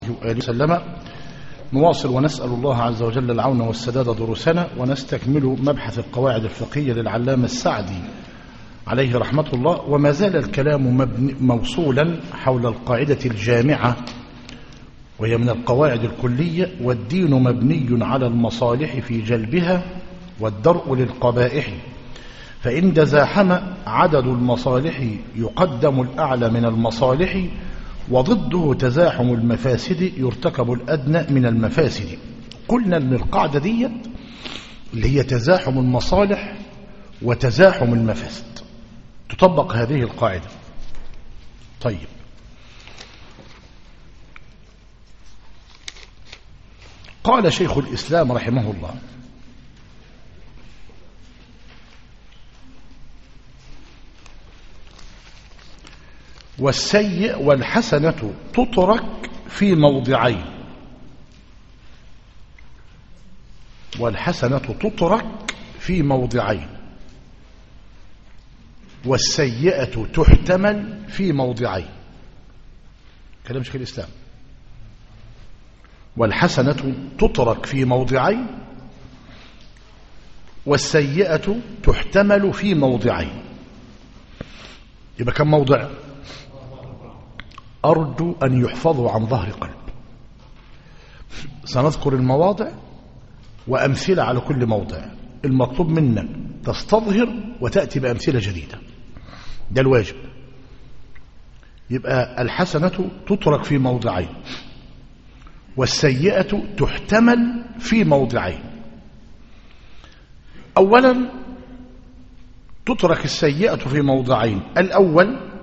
وآله وسلم نواصل ونسأل الله عز وجل العون والسداد دروسنا ونستكمل مبحث القواعد الفقهية للعلامة السعدي عليه رحمة الله وما زال الكلام مبني موصولا حول القاعدة الجامعة وهي من القواعد الكلية والدين مبني على المصالح في جلبها والدرء للقبائح فإن تزاحم عدد المصالح يقدم الأعلى من المصالح وضده تزاحم المفاسد يرتكب الأدنى من المفاسد قلنا أن القاعدة دي اللي هي تزاحم المصالح وتزاحم المفاسد تطبق هذه القاعدة طيب قال شيخ الإسلام رحمه الله والسيء والحسنة تترك في موضعين والحسنة تترك في موضعين والسيئة تحتمل في موضعين كلام شيخ الإسلام والحسنة تترك في موضعين والسيئة تحتمل في موضعين يبقى كم موضع أرجو أن يحفظوا عن ظهر قلب سنذكر المواضع وأمثلة على كل موضع المطلوب منك تستظهر وتأتي بأمثلة جديدة ده الواجب يبقى الحسنة تترك في موضعين والسيئة تحتمل في موضعين أولا تترك السيئة في موضعين الأول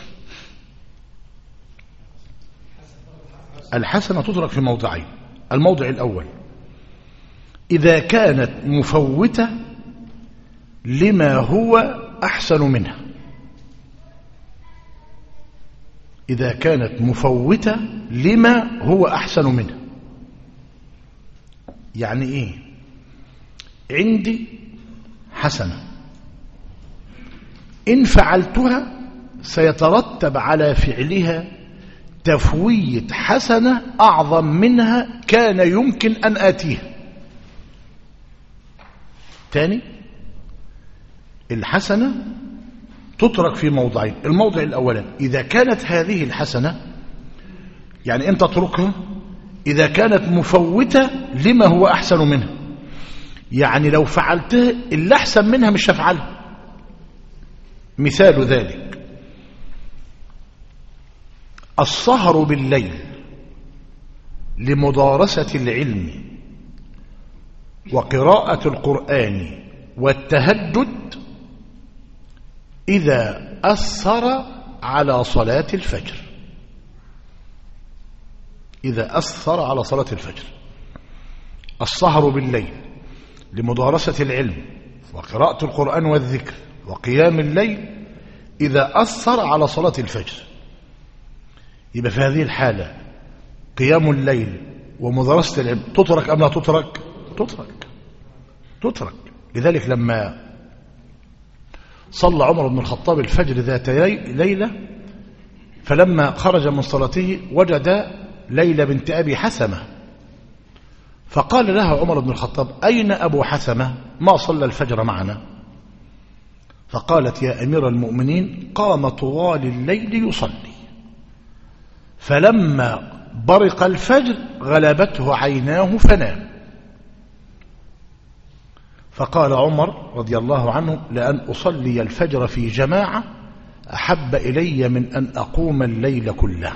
الحسنة تترك في موضعين الموضع الأول إذا كانت مفوتة لما هو أحسن منها إذا كانت مفوتة لما هو أحسن منها يعني إيه عندي حسنة إن فعلتها سيترتب على فعلها تفويت حسنة أعظم منها كان يمكن أن آتيها تاني الحسنة تترك في موضعين الموضع الأولاني إذا كانت هذه الحسنة يعني أنت تتركها إذا كانت مفوتة لما هو أحسن منها يعني لو فعلتها اللي أحسن منها مش هفعلها مثال ذلك السهر بالليل لمدارسة العلم وقراءة القرآن والتهجد إذا أثر على صلاة الفجر إذا أثر على صلاة الفجر السهر بالليل لمدارسة العلم وقراءة القرآن والذكر وقيام الليل إذا أثر على صلاة الفجر يبقى في هذه الحالة قيام الليل ومدرسة العلم تترك أم لا تترك تترك تترك لذلك لما صلى عمر بن الخطاب الفجر ذات ليلة فلما خرج من صلاته وجد ليلى بنت أبي حسمة فقال لها عمر بن الخطاب أين أبو حسمة ما صلى الفجر معنا فقالت يا أمير المؤمنين قام طوال الليل يصلي فلما برق الفجر غلبته عيناه فنام فقال عمر رضي الله عنه لأن أصلي الفجر في جماعة أحب إلي من أن أقوم الليل كله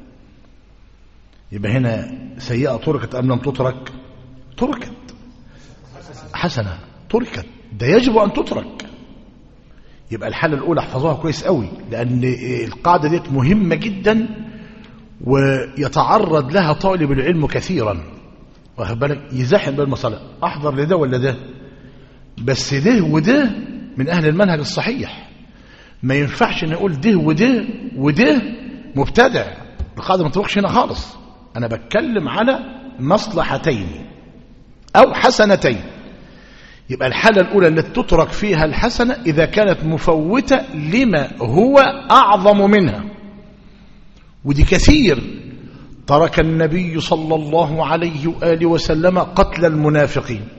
يبقى هنا سيئة تركت أم لم تترك تركت حسنة تركت ده يجب أن تترك يبقى الحالة الأولى احفظوها كويس قوي لأن القاعدة دي مهمة جدا ويتعرض لها طالب العلم كثيرا واخد بالك يزاحم بين المصالح احضر لده ولا ده بس ده وده من اهل المنهج الصحيح ما ينفعش نقول ده وده وده مبتدع القاعده ما تروحش هنا خالص انا بتكلم على مصلحتين او حسنتين يبقى الحالة الأولى التي تترك فيها الحسنة إذا كانت مفوتة لما هو أعظم منها ودي كثير ترك النبي صلى الله عليه وآله وسلم قتل المنافقين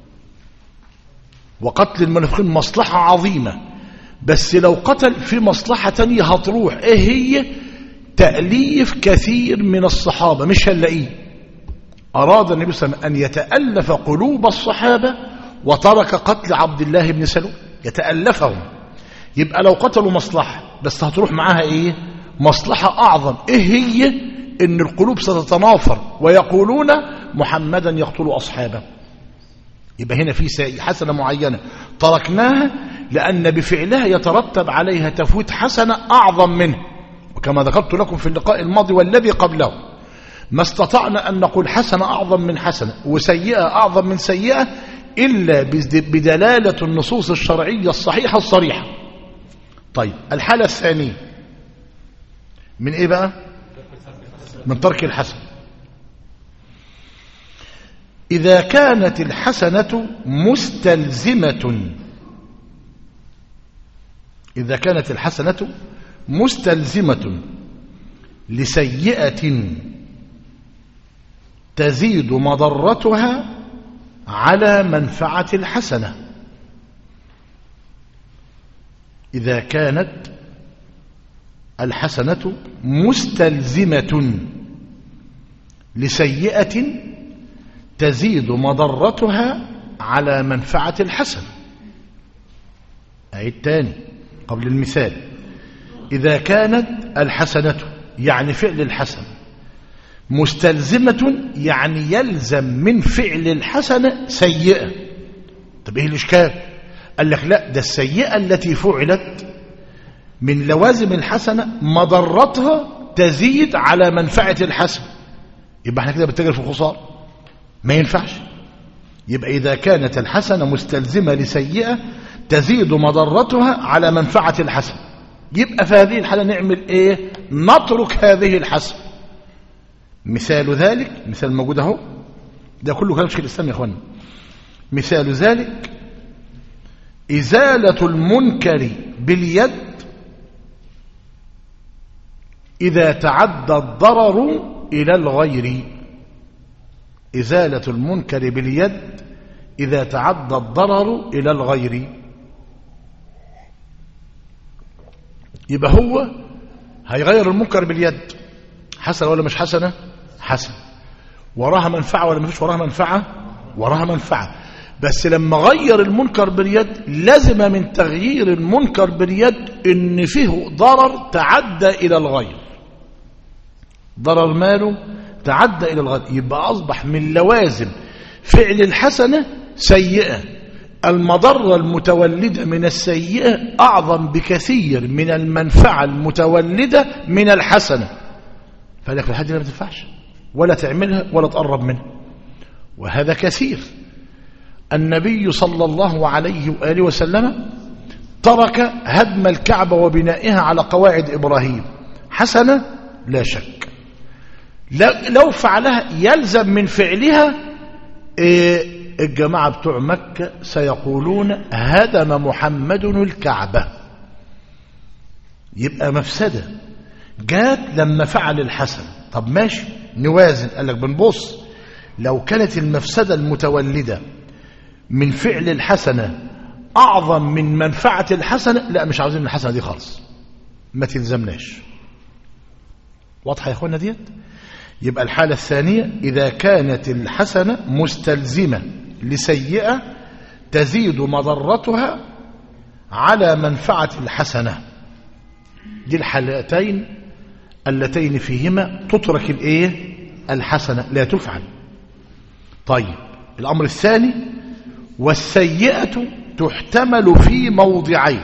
وقتل المنافقين مصلحة عظيمة بس لو قتل في مصلحة تانية هتروح ايه هي تأليف كثير من الصحابة مش هنلاقيه أراد النبي صلى الله عليه وسلم أن يتألف قلوب الصحابة وترك قتل عبد الله بن سلول يتألفهم يبقى لو قتلوا مصلحة بس هتروح معاها ايه مصلحة أعظم ايه هي ان القلوب ستتنافر ويقولون محمدا يقتل أصحابه يبقى هنا في حسنة معينة تركناها لأن بفعلها يترتب عليها تفويت حسنة أعظم منه وكما ذكرت لكم في اللقاء الماضي والذي قبله ما استطعنا أن نقول حسنة أعظم من حسنة وسيئة أعظم من سيئة إلا بدلالة النصوص الشرعية الصحيحة الصريحة طيب الحالة الثانية من إيه بقى من ترك الحسن إذا كانت الحسنة مستلزمة إذا كانت الحسنة مستلزمة لسيئة تزيد مضرتها على منفعة الحسنة إذا كانت الحسنة مستلزمة لسيئة تزيد مضرتها على منفعة الحسن أي الثاني قبل المثال إذا كانت الحسنة يعني فعل الحسن مستلزمة يعني يلزم من فعل الحسنة سيئة طب إيه الإشكال قال لك لا ده السيئة التي فعلت من لوازم الحسنة مضرتها تزيد على منفعة الحسن يبقى احنا كده بنتجر في الخسارة ما ينفعش يبقى إذا كانت الحسنة مستلزمة لسيئة تزيد مضرتها على منفعة الحسن يبقى في هذه الحالة نعمل ايه نترك هذه الحسن مثال ذلك مثال موجود اهو ده كله كلام شيخ الإسلام يا اخوانا مثال ذلك إزالة المنكر باليد إذا تعدى الضرر إلى الغير إزالة المنكر باليد إذا تعدى الضرر إلى الغير يبقى هو هيغير المنكر باليد حسنة ولا مش حسنة حسن وراها منفعة ولا مفيش وراها منفعة وراها منفعة بس لما غير المنكر باليد لازم من تغيير المنكر باليد ان فيه ضرر تعدى الى الغير ضرر ماله تعدى الى الغير يبقى اصبح من لوازم فعل الحسنة سيئة المضرة المتولدة من السيئة أعظم بكثير من المنفعة المتولدة من الحسنة فلك في الحاجة ما تنفعش ولا تعملها ولا تقرب منها وهذا كثير النبي صلى الله عليه وآله وسلم ترك هدم الكعبة وبنائها على قواعد إبراهيم حسنة لا شك لو فعلها يلزم من فعلها إيه الجماعة بتوع مكة سيقولون هدم محمد الكعبة يبقى مفسدة جات لما فعل الحسن طب ماشي نوازن قال لك بنبص لو كانت المفسدة المتولدة من فعل الحسنة أعظم من منفعة الحسنة لا مش عاوزين الحسنة دي خالص ما تلزمناش واضحة يا أخوانا ديت يبقى الحالة الثانية إذا كانت الحسنة مستلزمة لسيئة تزيد مضرتها على منفعة الحسنة دي الحالتين اللتين فيهما تترك الايه الحسنة لا تفعل طيب الأمر الثاني والسيئة تحتمل في موضعين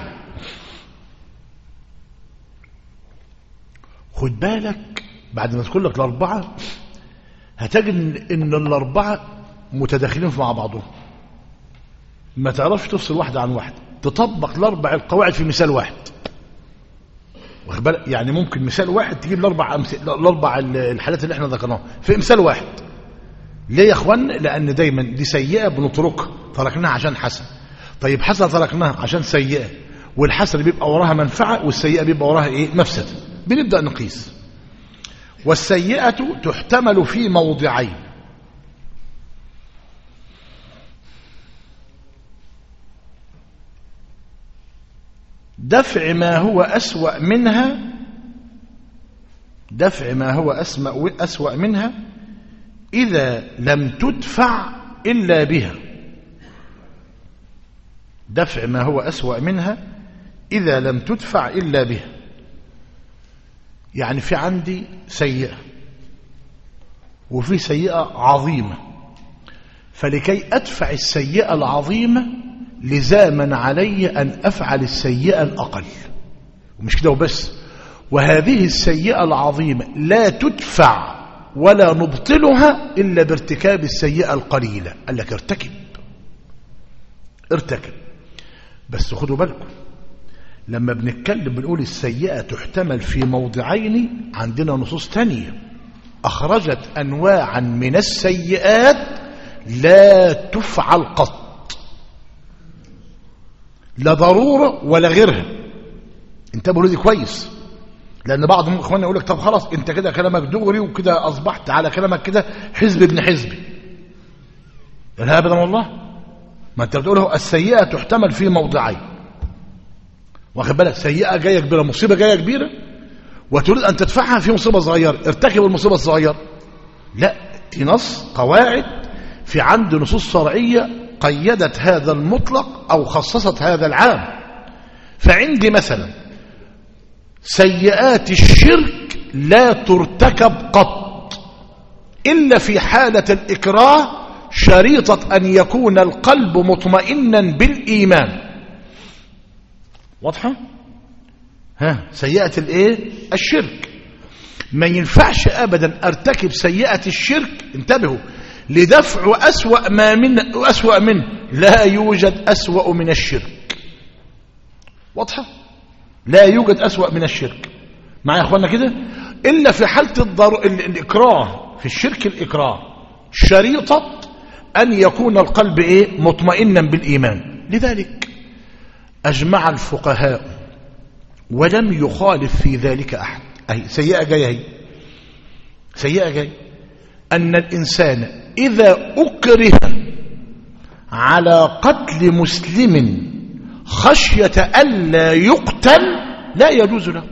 خد بالك بعد ما تقول لك الأربعة هتجد إن الأربعة متداخلين مع بعضهم ما تعرفش تفصل واحدة عن واحدة تطبق الأربع القواعد في مثال واحد يعني ممكن مثال واحد تجيب الأربع, الأربع الحالات اللي احنا ذكرناها في مثال واحد ليه يا اخوان لأن دايما دي سيئة بنتركها تركناها عشان حسن طيب حسن تركناها عشان سيئة والحسن بيبقى وراها منفعة والسيئة بيبقى وراها ايه مفسدة بنبدأ نقيس والسيئة تحتمل في موضعين دفع ما هو أسوأ منها دفع ما هو أسوأ, أسوأ منها إذا لم تدفع إلا بها دفع ما هو أسوأ منها إذا لم تدفع إلا بها يعني في عندي سيئة وفي سيئة عظيمة فلكي أدفع السيئة العظيمة لزاما علي أن أفعل السيئة الأقل ومش كده وبس وهذه السيئة العظيمة لا تدفع ولا نبطلها إلا بارتكاب السيئة القليلة قال لك ارتكب ارتكب بس خدوا بالكم لما بنتكلم بنقول السيئة تحتمل في موضعين عندنا نصوص تانية أخرجت أنواعا من السيئات لا تفعل قط لا ضرورة ولا غيرها انتبهوا دي كويس لأن بعض اخواننا يقول لك طب خلاص انت كده كلامك دغري وكده أصبحت على كلامك كده حزب ابن حزبي لا أبدا والله ما انت بتقوله السيئة تحتمل في موضعين واخد بالك سيئة جاية كبيرة مصيبة جاية كبيرة وتريد أن تدفعها في مصيبة صغيرة ارتكب المصيبة الصغيرة لا دي نص قواعد في عند نصوص شرعية قيدت هذا المطلق أو خصصت هذا العام فعندي مثلا سيئات الشرك لا ترتكب قط إلا في حالة الإكراه شريطة أن يكون القلب مطمئنا بالإيمان واضحة ها سيئة الايه الشرك ما ينفعش ابدا ارتكب سيئة الشرك انتبهوا لدفع أسوأ ما من أسوأ منه لا يوجد أسوأ من الشرك واضحة لا يوجد أسوأ من الشرك معايا يا اخوانا كده إلا في حالة الضر... الإكراه في الشرك الإكراه شريطة أن يكون القلب إيه مطمئنا بالإيمان لذلك أجمع الفقهاء ولم يخالف في ذلك أحد أي سيئة جاية هي سيئة جاية أن الإنسان إذا أكره على قتل مسلم خشية ألا يقتل لا يجوز له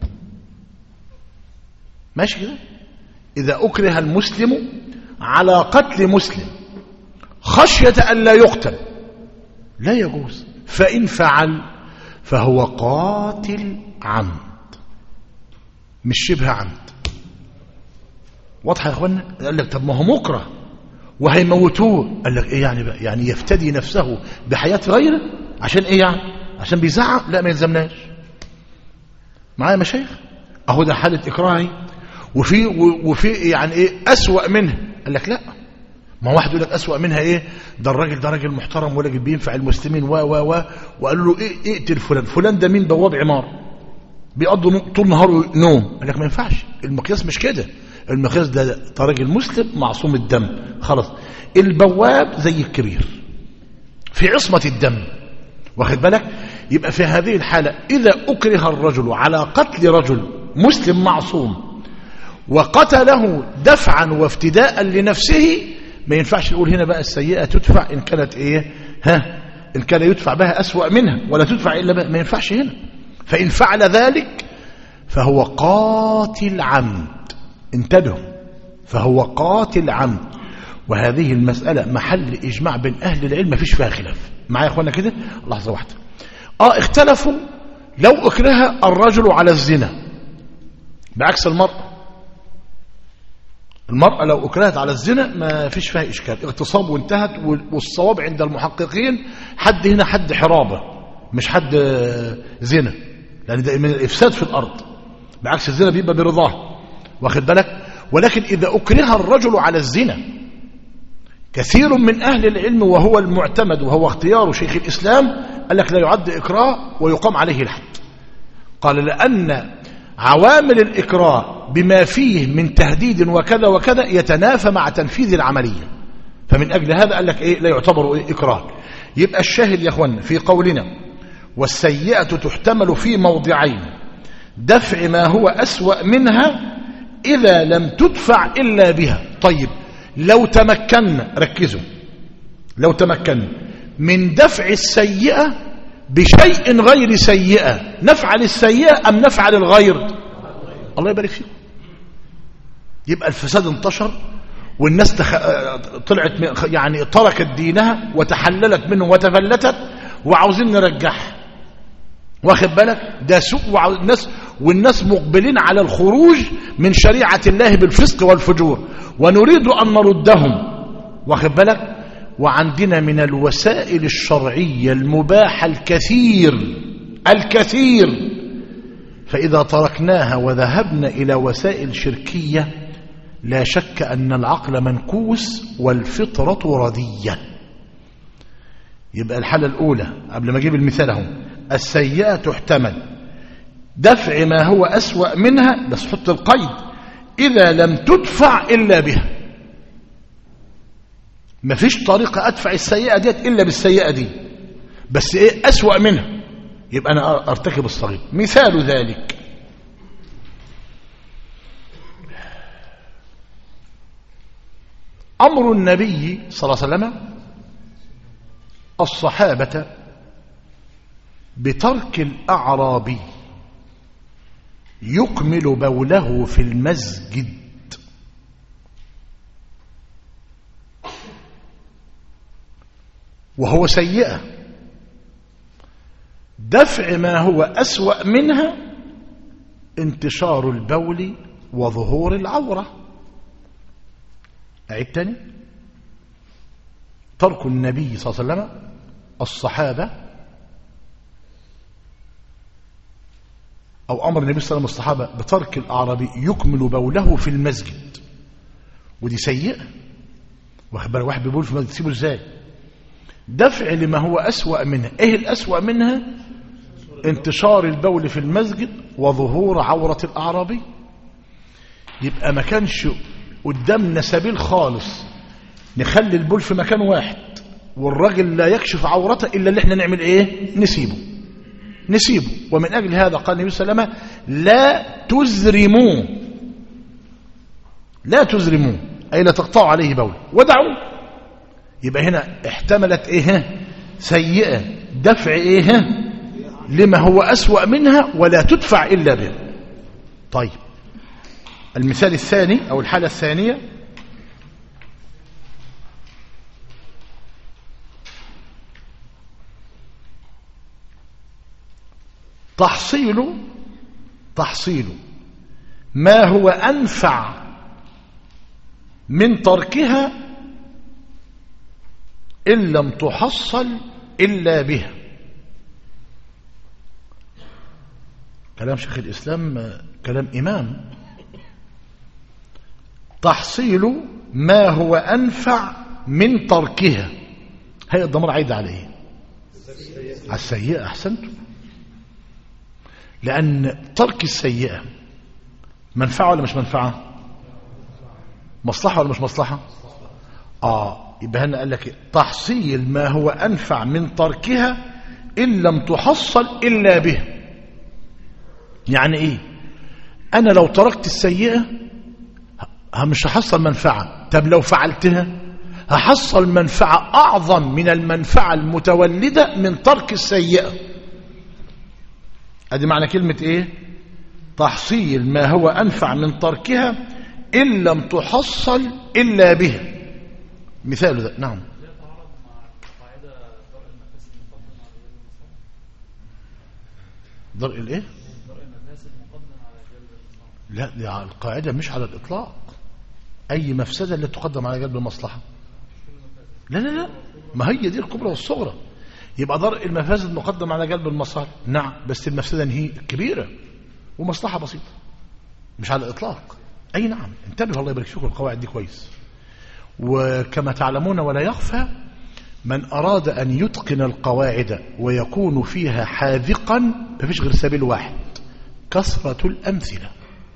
ماشي كده إذا أكره المسلم على قتل مسلم خشية ألا يقتل لا يجوز فإن فعل فهو قاتل عمد مش شبه عمد واضحة يا اخوانا قال لك طب ما هو مكره وهيموتوه قال لك ايه يعني بقى يعني يفتدي نفسه بحياة غيره عشان ايه يعني عشان بيزعق لا ما يلزمناش معايا مشايخ اهو ده حالة اكراهي وفي وفي يعني ايه اسوأ منها قال لك لا ما واحد يقول لك اسوأ منها ايه ده الراجل ده راجل محترم وراجل بينفع المسلمين و و و وقال له ايه اقتل فلان فلان ده مين بواب عمار بيقضوا طول نهاره نوم قال لك ما ينفعش المقياس مش كده المقياس ده ده راجل مسلم معصوم الدم خلاص البواب زي الكبير في عصمة الدم واخد بالك يبقى في هذه الحالة إذا أكره الرجل على قتل رجل مسلم معصوم وقتله دفعا وافتداء لنفسه ما ينفعش نقول هنا بقى السيئة تدفع إن كانت إيه ها إن كان يدفع بها أسوأ منها ولا تدفع إلا بها ما ينفعش هنا فإن فعل ذلك فهو قاتل عمد انتبهوا فهو قاتل عمد وهذه المسألة محل إجماع بين أهل العلم مفيش فيها خلاف معايا يا أخوانا كده لحظة واحدة آه اختلفوا لو أكره الرجل على الزنا بعكس المرأة المرأة لو أكرهت على الزنا ما فيش فيها إشكال اغتصاب وانتهت والصواب عند المحققين حد هنا حد حرابة مش حد زنا لأن ده من الإفساد في الأرض بعكس الزنا بيبقى برضاه واخد بالك ولكن إذا أكره الرجل على الزنا كثير من أهل العلم وهو المعتمد وهو اختيار شيخ الإسلام قال لك لا يعد إكراه ويقام عليه الحد قال لأن عوامل الإكراه بما فيه من تهديد وكذا وكذا يتنافى مع تنفيذ العملية فمن أجل هذا قال لك إيه لا يعتبر إيه إكراه يبقى الشاهد يا أخوانا في قولنا والسيئة تحتمل في موضعين دفع ما هو أسوأ منها إذا لم تدفع إلا بها طيب لو تمكنا ركزوا لو تمكنا من دفع السيئة بشيء غير سيئة نفعل السيئة أم نفعل الغير الله يبارك فيكم يبقى الفساد انتشر والناس تخ... طلعت من... يعني تركت دينها وتحللت منه وتفلتت وعاوزين نرجعها واخد بالك ده سوء والناس والناس مقبلين على الخروج من شريعة الله بالفسق والفجور ونريد أن نردهم واخد بالك وعندنا من الوسائل الشرعية المباحة الكثير الكثير فإذا تركناها وذهبنا إلى وسائل شركية لا شك أن العقل منكوس والفطرة ردية يبقى الحالة الأولى قبل ما أجيب المثال اهو السيئة تحتمل دفع ما هو أسوأ منها بس حط القيد إذا لم تدفع إلا بها مفيش طريقة أدفع السيئة ديت إلا بالسيئة دي بس إيه أسوأ منها يبقى أنا أرتكب الصغير مثال ذلك أمر النبي صلى الله عليه وسلم الصحابة بترك الأعرابي يكمل بوله في المسجد وهو سيئة دفع ما هو أسوأ منها انتشار البول وظهور العورة أعيد تاني ترك النبي صلى الله عليه وسلم الصحابة أو أمر النبي صلى الله عليه وسلم الصحابة بترك الأعرابي يكمل بوله في المسجد ودي سيئة واخد بالك واحد بيقول في المسجد تسيبه ازاي دفع لما هو أسوأ منها ايه الأسوأ منها انتشار البول في المسجد وظهور عورة الأعرابي يبقى ما كانش قدامنا سبيل خالص نخلي البول في مكان واحد والراجل لا يكشف عورته إلا اللي احنا نعمل ايه نسيبه نسيبه ومن أجل هذا قال النبي صلى الله عليه وسلم لا تزرموا لا تزرموا أي لا تقطعوا عليه بول ودعوا يبقى هنا احتملت ايه سيئة دفع ايه لما هو أسوأ منها ولا تدفع إلا به طيب المثال الثاني أو الحالة الثانية تحصيل تحصيل ما هو أنفع من تركها إن لم تحصل إلا بها كلام شيخ الإسلام كلام إمام تحصيل ما هو أنفع من تركها هي الضمير عايد عليه على السيئة أحسنتم لأن ترك السيئة منفعة ولا مش منفعة مصلحة ولا مش مصلحة آه يبقى هنا قال لك تحصيل ما هو أنفع من تركها إن لم تحصل إلا به يعني إيه أنا لو تركت السيئة مش هحصل منفعة طب لو فعلتها هحصل منفعة أعظم من المنفعة المتولدة من ترك السيئة ادي معنى كلمة ايه تحصيل ما هو انفع من تركها ان لم تحصل الا به مثال ذا نعم درء الايه لا دي القاعدة مش على الاطلاق اي مفسدة اللي تقدم على جلب المصلحة لا لا لا ما هي دي الكبرى والصغرى يبقى درء المفاسد مقدم على جلب المصالح نعم بس المفسده هي كبيره ومصلحه بسيطه مش على الاطلاق اي نعم انتبهوا الله يبارك فيكم القواعد دي كويس وكما تعلمون ولا يخفى من اراد ان يتقن القواعد ويكون فيها حاذقا مفيش غير سبيل واحد كثره الامثله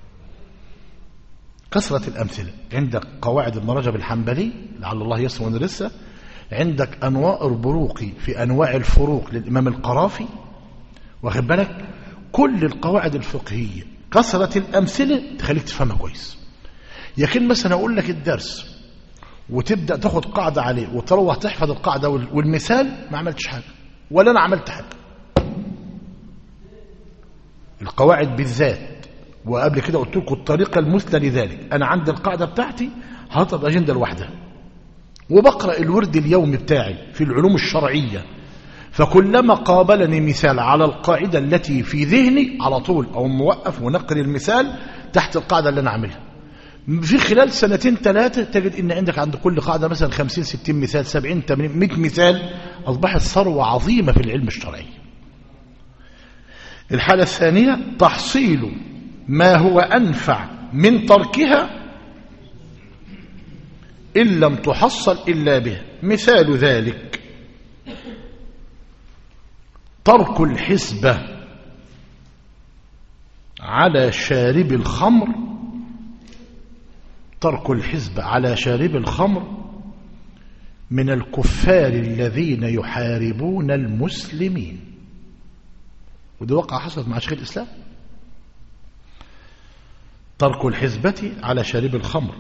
كثره الامثله عندك قواعد ابن رجب الحنبلي لعل الله يسر وندرسها عندك أنواع البروق في أنواع الفروق للإمام القرافي واخد بالك كل القواعد الفقهية كثرة الأمثلة تخليك تفهمها كويس لكن مثلا أقول لك الدرس وتبدأ تاخد قاعدة عليه وتروح تحفظ القاعدة والمثال ما عملتش حاجة ولا أنا عملت حاجة القواعد بالذات وقبل كده قلت لكم الطريقة المثلى لذلك أنا عند القاعدة بتاعتي هحطها أجندة لوحدها وبقرأ الورد اليومي بتاعي في العلوم الشرعية فكلما قابلني مثال على القاعدة التي في ذهني على طول أو موقف ونقل المثال تحت القاعدة اللي أنا عاملها في خلال سنتين ثلاثة تجد ان عندك عند كل قاعدة مثلا 50 60 مثال 70 80 100 مثال أصبحت ثروة عظيمة في العلم الشرعي الحالة الثانية تحصيل ما هو أنفع من تركها إن لم تحصل إلا به مثال ذلك ترك الحسبة على شارب الخمر ترك الحزب على شارب الخمر من الكفار الذين يحاربون المسلمين وده وقع حصلت مع شيخ الإسلام ترك الحزبة على شارب الخمر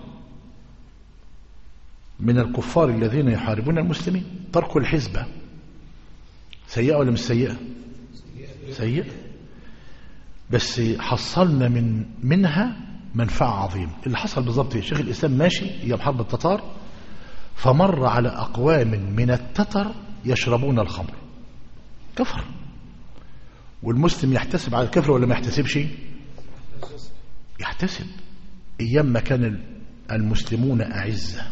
من الكفار الذين يحاربون المسلمين ترك الحزبة سيئة ولا مش سيئة سيئة بس حصلنا من منها منفعة عظيمة اللي حصل بالضبط شيخ الإسلام ماشي أيام حرب التتار فمر على أقوام من التتر يشربون الخمر كفر والمسلم يحتسب على الكفر ولا ما يحتسبش يحتسب أيام ما كان المسلمون أعزة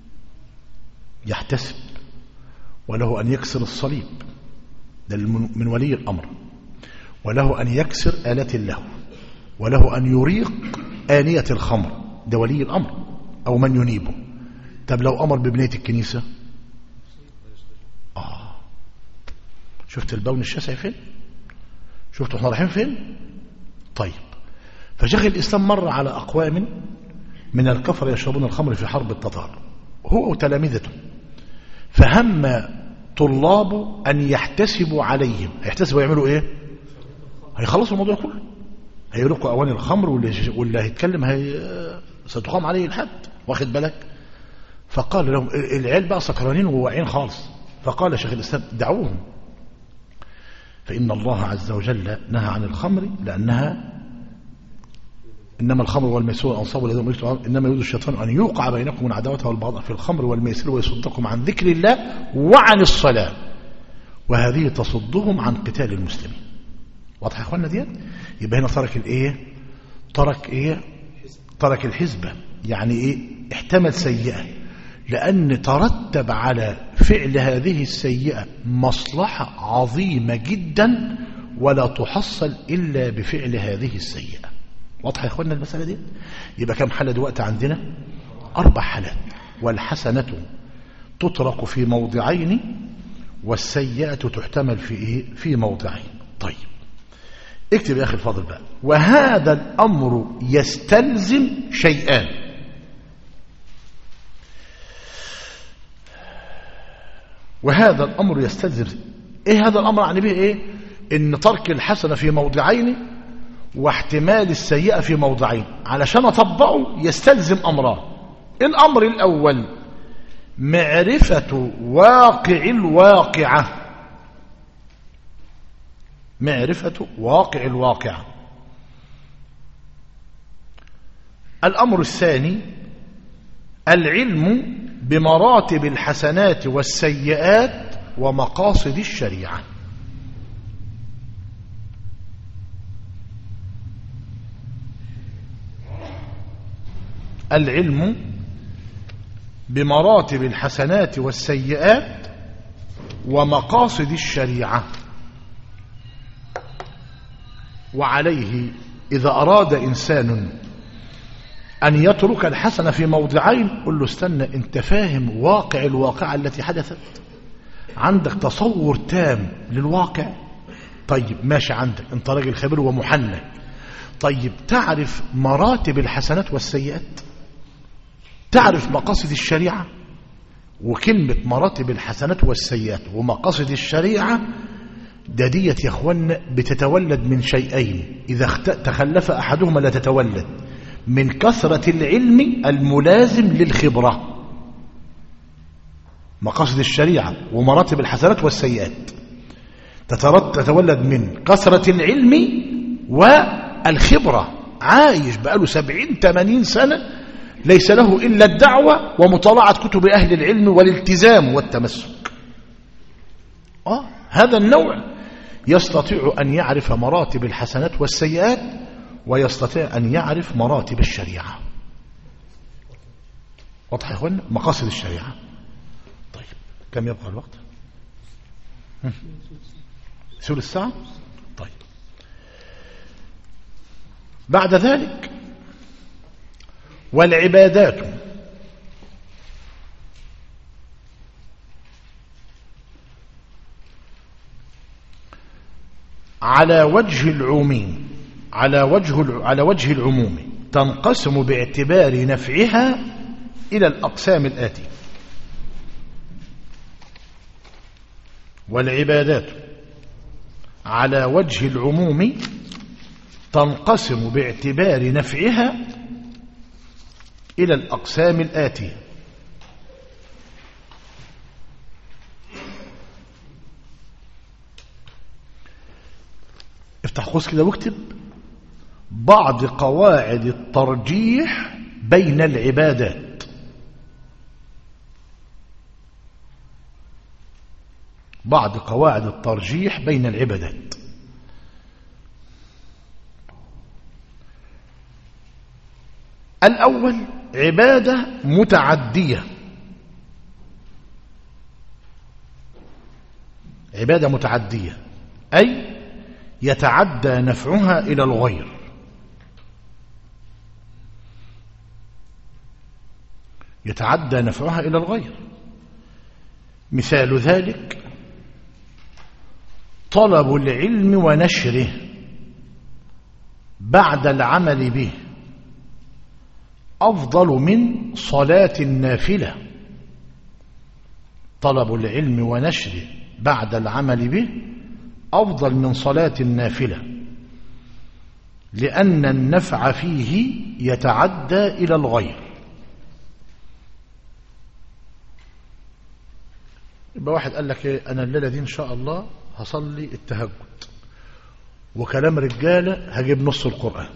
يحتسب وله أن يكسر الصليب ده من ولي الأمر وله أن يكسر آلات اللهو وله أن يريق آنية الخمر ده ولي الأمر أو من ينيبه طب لو أمر ببنية الكنيسة آه شفت البون الشاسع فين شفت احنا رايحين فين طيب فشيخ الإسلام مر على أقوام من الكفر يشربون الخمر في حرب التتار هو وتلامذته فهم طلابه أن يحتسبوا عليهم هيحتسبوا يعملوا إيه هيخلصوا الموضوع كله هيرقوا أواني الخمر واللي, واللي هيتكلم هي ستقام عليه الحد واخد بالك فقال لهم العيال بقى سكرانين وواعين خالص فقال شيخ الإسلام دعوهم فإن الله عز وجل نهى عن الخمر لأنها إنما الخمر والميسر والأنصاب والأزلام إنما يريد الشيطان أن يوقع بينكم العداوة والبغضاء في الخمر والميسر ويصدكم عن ذكر الله وعن الصلاة وهذه تصدهم عن قتال المسلمين واضح يا اخوانا ديت يبقى هنا ترك الايه ترك ايه ترك الحزبة يعني ايه احتمل سيئة لأن ترتب على فعل هذه السيئة مصلحة عظيمة جدا ولا تحصل إلا بفعل هذه السيئة واضح يا اخوانا المسألة دي يبقى كم حالة دلوقتي عندنا أربع حالات والحسنة تترك في موضعين والسيئة تحتمل في إيه؟ في موضعين طيب اكتب يا أخي الفاضل بقى وهذا الأمر يستلزم شيئان وهذا الأمر يستلزم ايه هذا الأمر يعني به ايه ان ترك الحسنة في موضعين واحتمال السيئة في موضعين علشان أطبقه يستلزم أمران الأمر الأول معرفة واقع الواقعة معرفة واقع الواقع الأمر الثاني العلم بمراتب الحسنات والسيئات ومقاصد الشريعة العلم بمراتب الحسنات والسيئات ومقاصد الشريعة وعليه إذا أراد إنسان أن يترك الحسنة في موضعين قل له استنى انت فاهم واقع الواقعة التي حدثت عندك تصور تام للواقع طيب ماشي عندك انت راجل خبير ومحنك طيب تعرف مراتب الحسنات والسيئات تعرف مقاصد الشريعة وكلمة مراتب الحسنات والسيئات ومقاصد الشريعة ده ديت يا اخوانا بتتولد من شيئين إذا تخلف أحدهما لا تتولد من كثرة العلم الملازم للخبرة مقاصد الشريعة ومراتب الحسنات والسيئات تتولد من كثرة العلم والخبرة عايش بقاله سبعين تمانين سنة ليس له إلا الدعوة ومطالعة كتب أهل العلم والالتزام والتمسك آه هذا النوع يستطيع أن يعرف مراتب الحسنات والسيئات ويستطيع أن يعرف مراتب الشريعة واضح يا اخوانا مقاصد الشريعة طيب كم يبقى الوقت ثلث الساعة طيب بعد ذلك والعبادات على وجه العموم على وجه على وجه العموم تنقسم باعتبار نفعها إلى الأقسام الآتية والعبادات على وجه العموم تنقسم باعتبار نفعها إلى الأقسام الآتية افتح قوس كده واكتب بعض قواعد الترجيح بين العبادات بعض قواعد الترجيح بين العبادات الأول عبادة متعدية عبادة متعدية أي يتعدى نفعها إلى الغير يتعدى نفعها إلى الغير مثال ذلك طلب العلم ونشره بعد العمل به أفضل من صلاة النافلة طلب العلم ونشره بعد العمل به أفضل من صلاة النافلة لأن النفع فيه يتعدى إلى الغير يبقى واحد قال لك ايه أنا الليلة دي إن شاء الله هصلي التهجد وكلام رجالة هجيب نص القرآن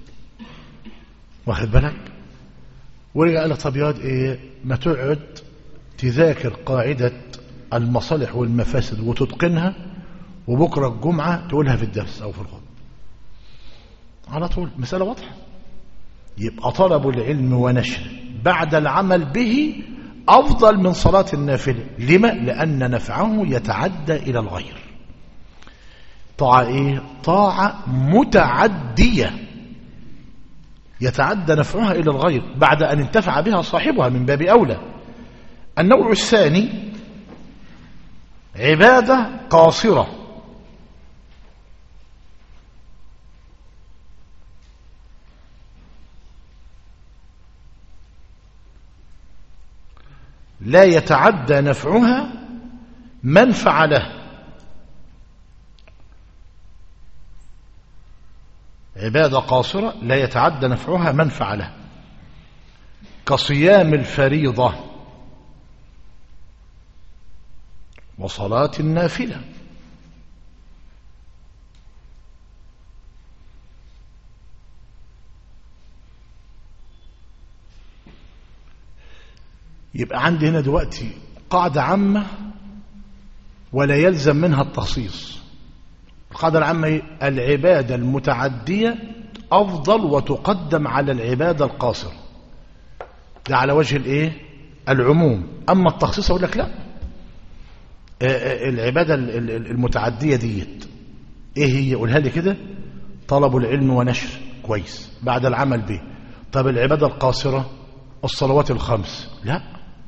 واخد بالك ورجع قال طب ياض ايه ما تقعد تذاكر قاعدة المصالح والمفاسد وتتقنها وبكرة الجمعة تقولها في الدرس أو في الخطبة على طول مسألة واضحة يبقى طلب العلم ونشره بعد العمل به أفضل من صلاة النافلة لما؟ لأن نفعه يتعدى إلى الغير طاعة إيه؟ طاعة متعدية يتعدى نفعها إلى الغير بعد أن انتفع بها صاحبها من باب أولى النوع الثاني عبادة قاصرة لا يتعدى نفعها من فعله عبادة قاصرة لا يتعدى نفعها من فعله كصيام الفريضة وصلاة النافلة يبقى عندي هنا دلوقتي قاعدة عامة ولا يلزم منها التخصيص القاعدة العامة هي العبادة المتعدية أفضل وتقدم على العبادة القاصرة ده على وجه الايه العموم أما التخصيص أقول لك لا العبادة المتعدية ديت ايه هي قولها لي كده طلب العلم ونشر كويس بعد العمل به طب العبادة القاصرة الصلوات الخمس لا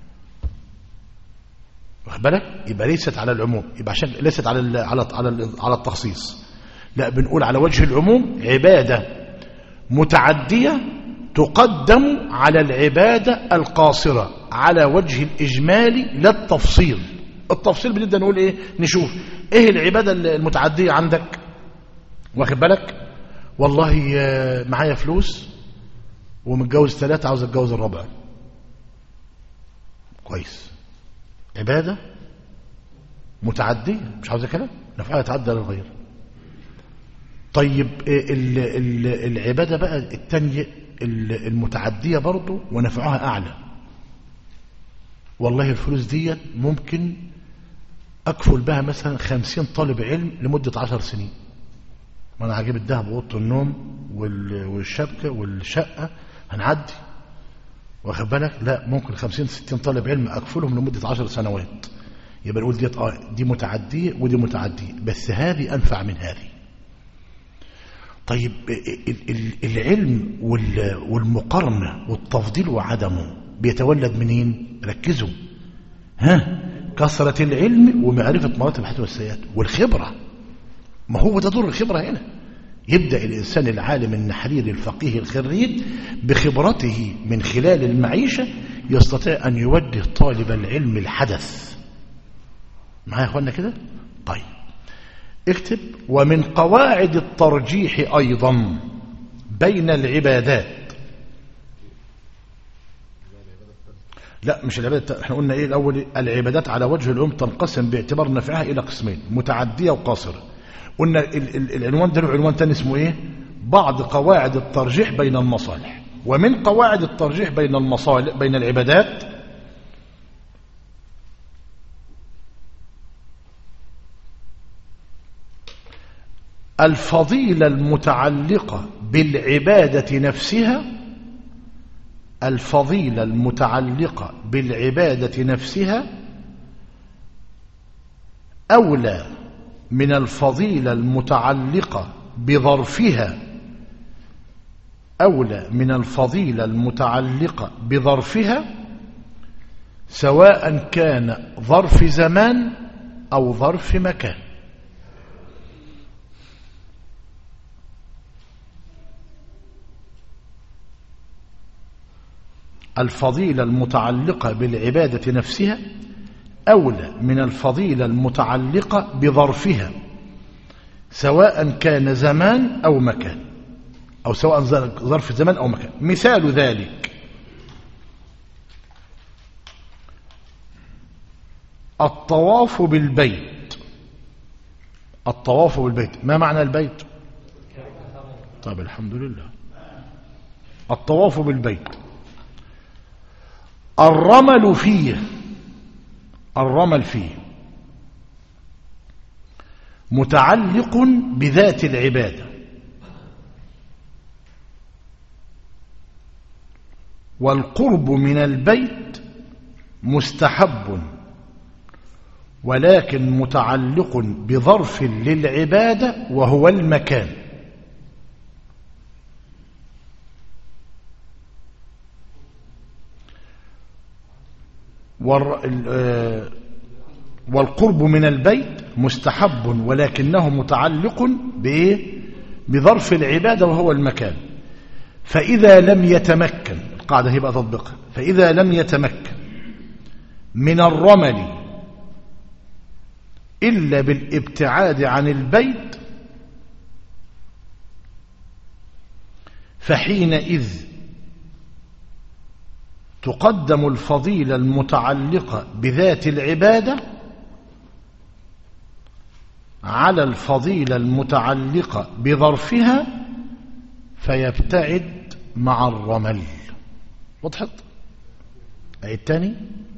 واخد بالك يبقى ليست على العموم يبقى عشان ليست على ال على على على التخصيص لا بنقول على وجه العموم عبادة متعدية تقدم على العبادة القاصرة على وجه الإجمال لا التفصيل التفصيل بنبدأ نقول إيه نشوف إيه العبادة المتعدية عندك واخد بالك والله معايا فلوس ومتجوز ثلاثة عاوز اتجوز الرابع كويس عبادة متعدية مش عاوزة كلام نفعها يتعدى للغير طيب ال ال العبادة بقى التانية المتعدية برضو ونفعها أعلى والله الفلوس دي ممكن أكفل بها مثلا خمسين طالب علم لمدة عشر سنين ما أنا هجيب الذهب وأوضة النوم والشبكة والشقة هنعدي واخد بالك لا ممكن خمسين ستين طالب علم أكفلهم لمدة عشر سنوات يبقى نقول دي دي متعدية ودي متعدية بس هذه أنفع من هذه طيب العلم والمقارنة والتفضيل وعدمه بيتولد منين ركزوا ها كثرة العلم ومعرفة مراتب الحسن والسيئات والخبرة ما هو ده دور الخبرة هنا يبدأ الإنسان العالم النحرير الفقيه الخريج بخبرته من خلال المعيشة يستطيع أن يوجه طالب العلم الحدث معايا يا أخوانا كده طيب اكتب ومن قواعد الترجيح أيضا بين العبادات لا مش العبادات احنا قلنا ايه الاول العبادات على وجه العموم تنقسم باعتبار نفعها الى قسمين متعديه وقاصره قلنا العنوان ده له عنوان تاني اسمه ايه بعض قواعد الترجيح بين المصالح ومن قواعد الترجيح بين المصالح بين العبادات الفضيلة المتعلقة بالعبادة نفسها الفضيلة المتعلقة بالعبادة نفسها أولى من الفضيلة المتعلقة بظرفها أولى من الفضيلة المتعلقة بظرفها سواء كان ظرف زمان أو ظرف مكان الفضيلة المتعلقة بالعبادة نفسها أولى من الفضيلة المتعلقة بظرفها سواء كان زمان أو مكان أو سواء ظرف زمان أو مكان مثال ذلك الطواف بالبيت الطواف بالبيت ما معنى البيت طيب الحمد لله الطواف بالبيت الرمل فيه الرمل فيه متعلق بذات العبادة والقرب من البيت مستحب ولكن متعلق بظرف للعبادة وهو المكان والقرب من البيت مستحب ولكنه متعلق بإيه؟ بظرف العبادة وهو المكان فإذا لم يتمكن القاعدة هي بقى تطبقها فإذا لم يتمكن من الرمل إلا بالابتعاد عن البيت فحينئذ تقدم الفضيلة المتعلقة بذات العبادة على الفضيلة المتعلقة بظرفها فيبتعد مع الرمل وضحت أي الثاني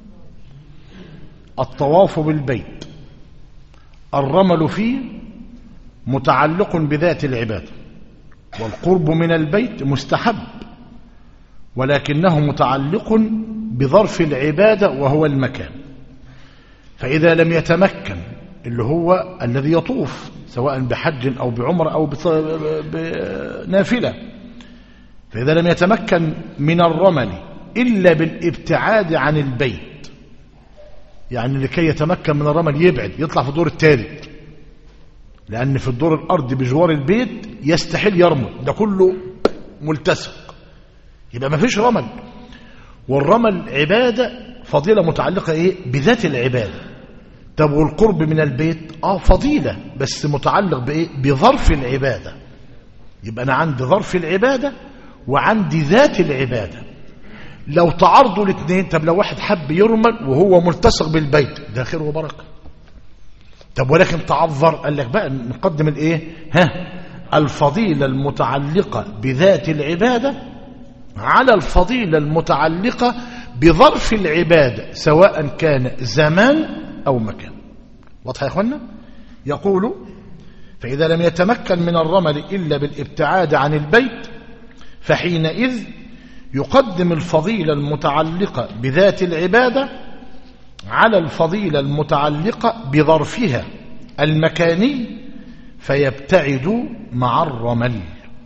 الطواف بالبيت الرمل فيه متعلق بذات العبادة والقرب من البيت مستحب ولكنه متعلق بظرف العبادة وهو المكان فإذا لم يتمكن اللي هو الذي يطوف سواء بحج أو بعمر أو بنافلة فإذا لم يتمكن من الرمل إلا بالابتعاد عن البيت يعني لكي يتمكن من الرمل يبعد يطلع في الدور الثالث لأن في الدور الأرضي بجوار البيت يستحيل يرمل ده كله ملتسق يبقى ما فيش رمل والرمل عبادة فضيلة متعلقة إيه بذات العبادة طب والقرب من البيت آه فضيلة بس متعلق بإيه بظرف العبادة يبقى أنا عندي ظرف العبادة وعندي ذات العبادة لو تعارضوا الاثنين طب لو واحد حب يرمل وهو ملتصق بالبيت ده خير وبركة طب ولكن تعذر قال لك بقى نقدم الايه ها الفضيلة المتعلقة بذات العبادة على الفضيلة المتعلقة بظرف العبادة سواء كان زمان أو مكان واضح يا أخوانا يقول فإذا لم يتمكن من الرمل إلا بالابتعاد عن البيت فحينئذ يقدم الفضيلة المتعلقة بذات العبادة على الفضيلة المتعلقة بظرفها المكاني فيبتعد مع الرمل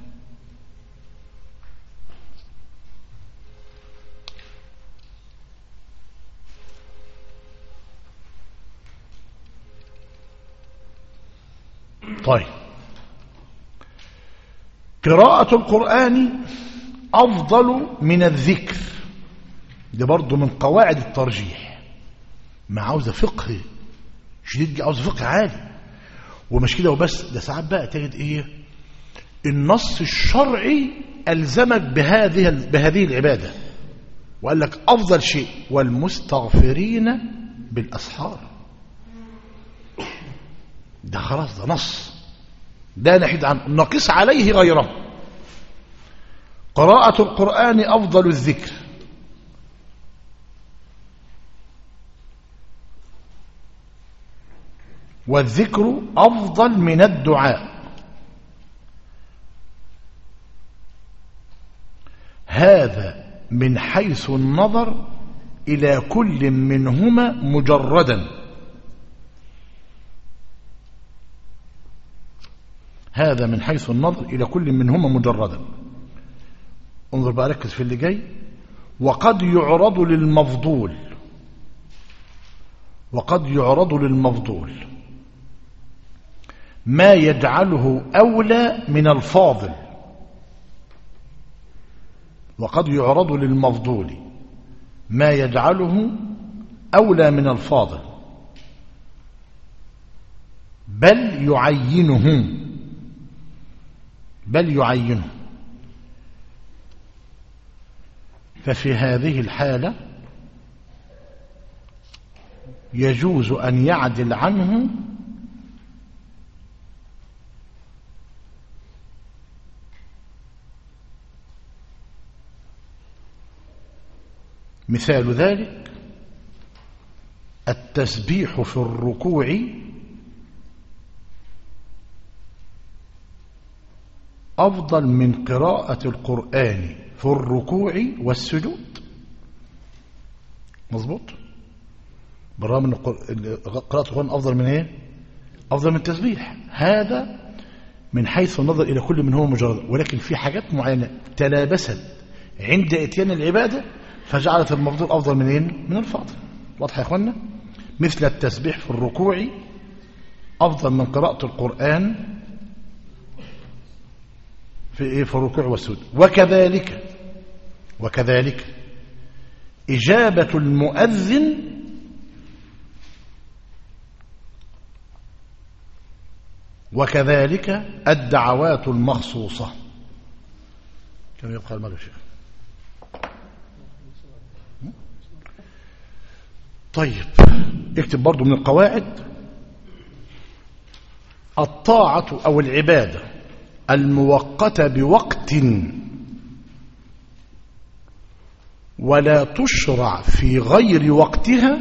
طيب قراءة القرآن أفضل من الذكر دي برضو من قواعد الترجيح ما عاوزة فقه شديد عاوزة فقه عالي ومش كده وبس ده ساعات بقى تجد ايه النص الشرعي ألزمك بهذه بهذه العبادة وقال لك أفضل شيء والمستغفرين بالأسحار ده خلاص ده نص ده نحيد عنه نقص عليه غيره قراءة القرآن أفضل الذكر والذكر أفضل من الدعاء هذا من حيث النظر إلى كل منهما مجردا هذا من حيث النظر إلى كل منهما مجردا انظر بقى ركز في اللي جاي وقد يعرض للمفضول وقد يعرض للمفضول ما يجعله أولى من الفاضل وقد يعرض للمفضول ما يجعله أولى من الفاضل بل يعينه بل يعينه ففي هذه الحالة يجوز أن يعدل عنه مثال ذلك التسبيح في الركوع أفضل من قراءة القرآن في الركوع والسجود مظبوط بالرغم أن قراءة القرآن أفضل من إيه أفضل من التسبيح هذا من حيث النظر إلى كل من هو مجرد ولكن في حاجات معينة تلابست عند اتيان العبادة فجعلت المفضول أفضل من إيه؟ من الفاضل واضح يا أخوانا مثل التسبيح في الركوع أفضل من قراءة القرآن في إيه في الركوع والسجود وكذلك وكذلك إجابة المؤذن وكذلك الدعوات المخصوصة كم يبقى المال شيخ طيب اكتب برضو من القواعد الطاعة أو العبادة المؤقتة بوقت ولا تشرع في غير وقتها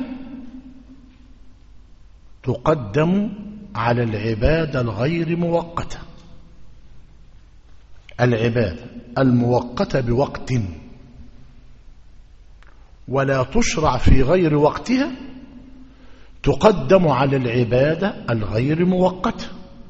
تقدم على العبادة الغير مؤقتة العبادة المؤقتة بوقت ولا تشرع في غير وقتها تقدم على العبادة الغير مؤقتة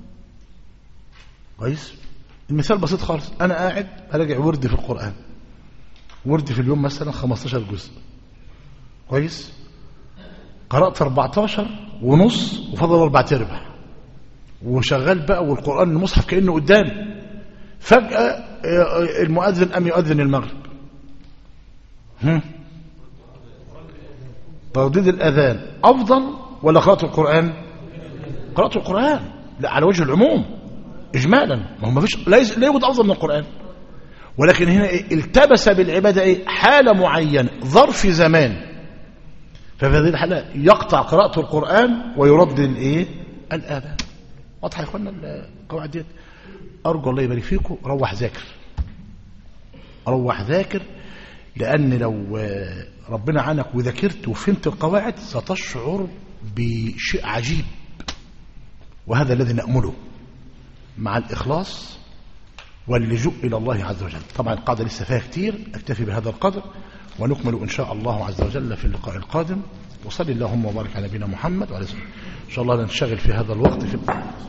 كويس المثال بسيط خالص أنا قاعد أراجع وردي في القرآن وردي في اليوم مثلا 15 جزء كويس قرأت 14 ونص وفضل أربعة ارباع وشغال بقى والقرآن المصحف كأنه قدامي فجأة المؤذن أم يؤذن المغرب هم؟ ترديد الأذان أفضل ولا قراءة القرآن قراءة القرآن لا على وجه العموم إجمالا ما هو ما فيش لا يوجد أفضل من القرآن ولكن هنا إيه؟ التبس بالعبادة إيه؟ حالة معينة ظرف زمان ففي هذه الحالة يقطع قراءة القرآن ويرد الإيه؟ الآباء واضحة يا إخوانا القواعد دي أرجو الله يبارك فيكم روح ذاكر روح ذاكر لأن لو ربنا عنك وذاكرت وفهمت القواعد ستشعر بشيء عجيب وهذا الذي نأمله مع الإخلاص واللجوء إلى الله عز وجل طبعا القاعدة لسه فيها كتير أكتفي بهذا القدر ونكمل إن شاء الله عز وجل في اللقاء القادم وصل اللهم وبارك على نبينا محمد وعلى سلم إن شاء الله ننشغل في هذا الوقت في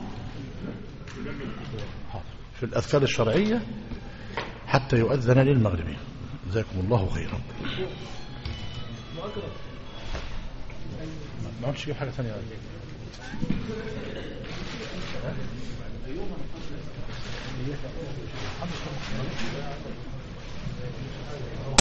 في الأذكار الشرعية حتى يؤذن للمغرب جزاكم الله خيرا ما عملش حاجة ثانية